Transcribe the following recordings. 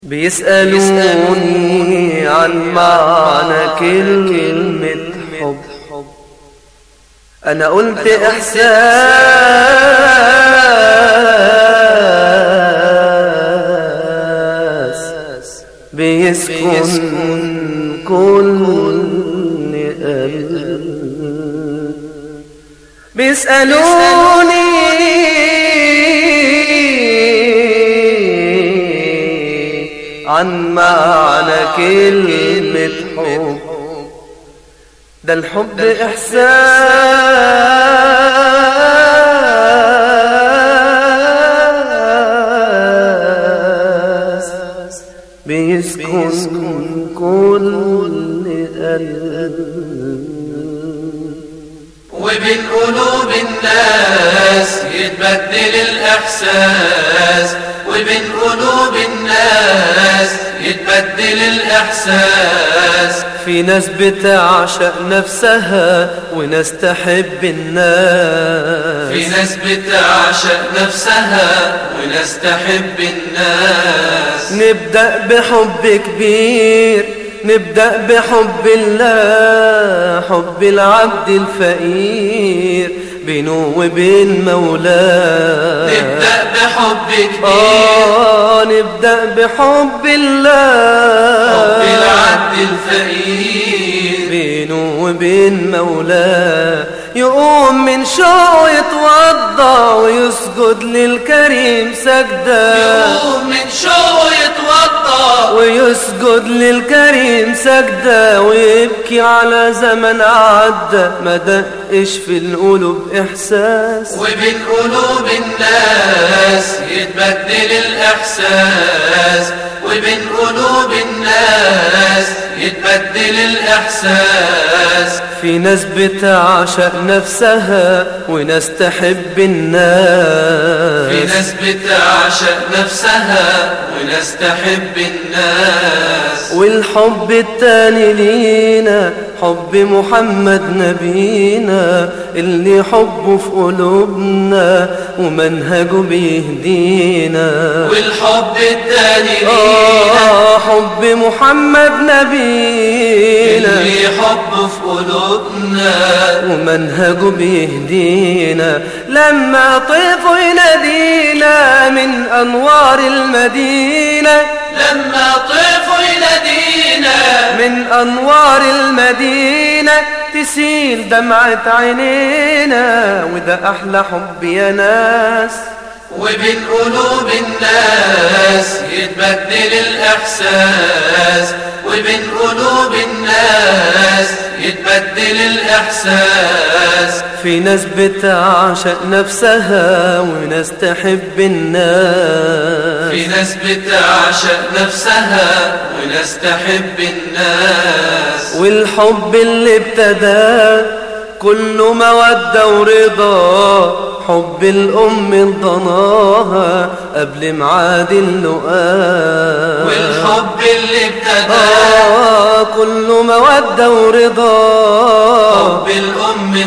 بيسألوني عن معنى كلمة حب أنا قلت إحساس بيسكن كل قلب بيسألوني عن معنى كلمة حب ده الحب إحساس بيسكن كل قلب وبين قلوب الناس يتبدل الإحساس وبين قلوب الناس يتبدل الإحساس في ناس بتعشق نفسها وناس تحب الناس في ناس بتعشق نفسها وناس تحب الناس نبدأ بحب كبير نبدأ بحب الله حب العبد الفقير بينه وبين مولاه نبدأ بحب كبير آه نبدأ بحب الله حب العبد الفقير بينه وبين مولاه يقوم من شوق يتوضى ويسجد للكريم سجدة يقوم من شوق يتوضى ويسجد للكريم سجدة ويبكي على زمن عدى ما دقش في القلوب إحساس وبين قلوب الناس يتبدل الإحساس وبين قلوب الناس يتبدل الإحساس في ناس بتعشق نفسها وناس تحب الناس في ناس بتعشق نفسها وناس تحب الناس والحب التاني لينا حب محمد نبينا اللي حبه في قلوبنا ومنهجه بيهدينا والحب التاني لينا آه حب محمد نبينا اللي حبه في قلوبنا ومنهجه بيهدينا لما طيفه ينادينا من أنوار المدينة لما طيفوا ينادينا من أنوار المدينة تسيل دمعة عينينا وده أحلى حب يا ناس وبين قلوب الناس يتبدل الإحساس وبين قلوب الناس يتبدل الإحساس في ناس بتعشق نفسها وناس تحب الناس في ناس بتعشق نفسها وناس تحب الناس والحب اللي ابتدى كله مودة ورضا حب الأم ضناها قبل ميعاد اللقاء والحب اللي ابتدى آه كله مودة ورضا حب الأم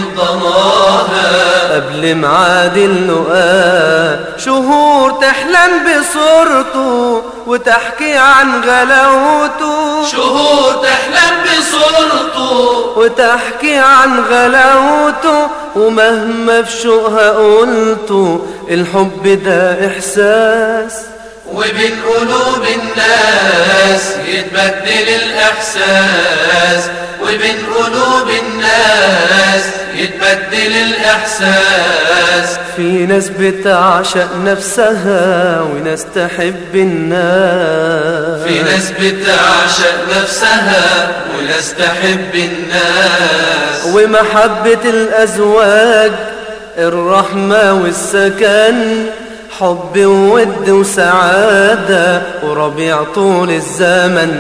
ضناها قبل ميعاد اللقاء شهور تحلم بصورته وتحكي عن غلاوته شهور تحلم بصورته وتحكي عن غلاوته ومهما في شوقها قلته الحب ده إحساس وبين قلوب الناس يتبدل الإحساس وبين قلوب الناس يتبدل الإحساس في ناس بتعشق نفسها وناس تحب الناس في ناس بتعشق نفسها وناس تحب الناس ومحبة الأزواج الرحمة والسكن حب وود وسعادة وربيع طول الزمن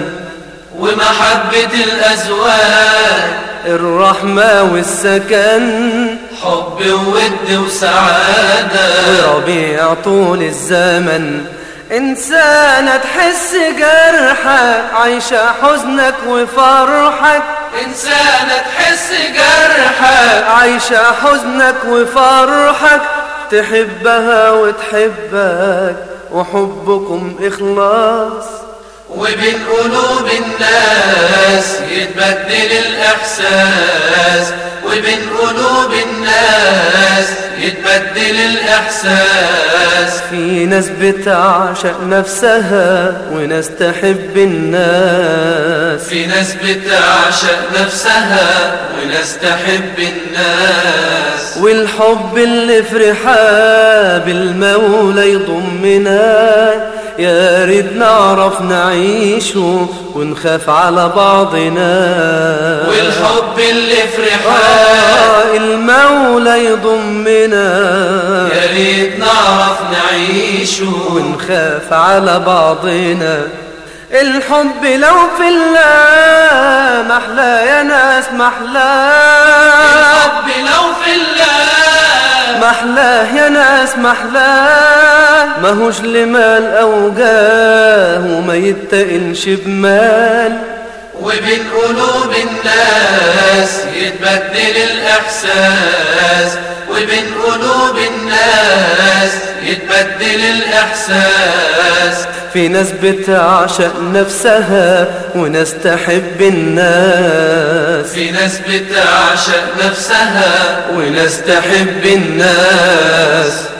ومحبة الأزواج الرحمة والسكن حب وود وسعادة وربيع طول الزمن إنسانة تحس جرحك عايشة حزنك وفرحك إنسانة تحس جرحك عايشة حزنك وفرحك تحبها وتحبك وحبكم إخلاص وبين قلوب الناس يتبدل الإحساس وبين قلوب الناس يتبدل الإحساس في ناس بتعشق نفسها وناس تحب الناس في ناس بتعشق نفسها وناس تحب الناس والحب اللي فرحاه بالمولى يضمنا يا ريت نعرف نعيشه ونخاف على بعضنا والحب اللي فرحان آه المولى يضمنا يا ريت نعرف نعيشه ونخاف على بعضنا الحب لو في الله محلى يا ناس محلى الحب لو في الله محلاه يا ناس محلاه ماهوش لمال أو جاه وما يتقلش بمال وبين قلوب الناس يتبدل الإحساس وبين قلوب الناس يتبدل الإحساس في ناس بتعشق نفسها وناس تحب الناس في ناس بتعشق نفسها وناس تحب الناس